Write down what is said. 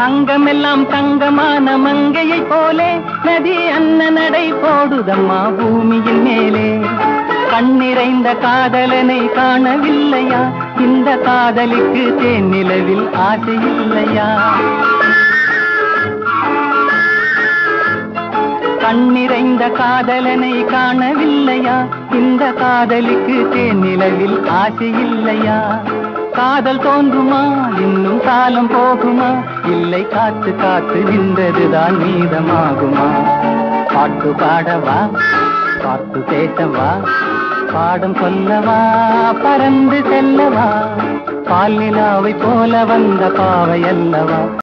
அங்கமெல்லாம் தங்கமான மங்கையைப் போலே நதி அன்ன நடை போடுதம்மா பூமியின் மேலே கண்ணிறைந்த காதலனை காணவில்லையா இந்த காதலிக்கு தேன் நிலவில் ஆசை இல்லையா கண்ணிறைந்த காதலனை காணவில்லையா இந்த காதலிக்கு தேன் நிலவில் ஆசை இல்லையா காதல் தோன்றுமா இன்னும் காலம் போகுமா இல்லை காத்து காத்து நின்றதுதான் மீதமாகுமா பாட்டு பாடவா பாட்டு பேசவா பாடம் சொல்லவா பறந்து செல்லவா பால் நிலாவை போல வந்த பாவை அல்லவா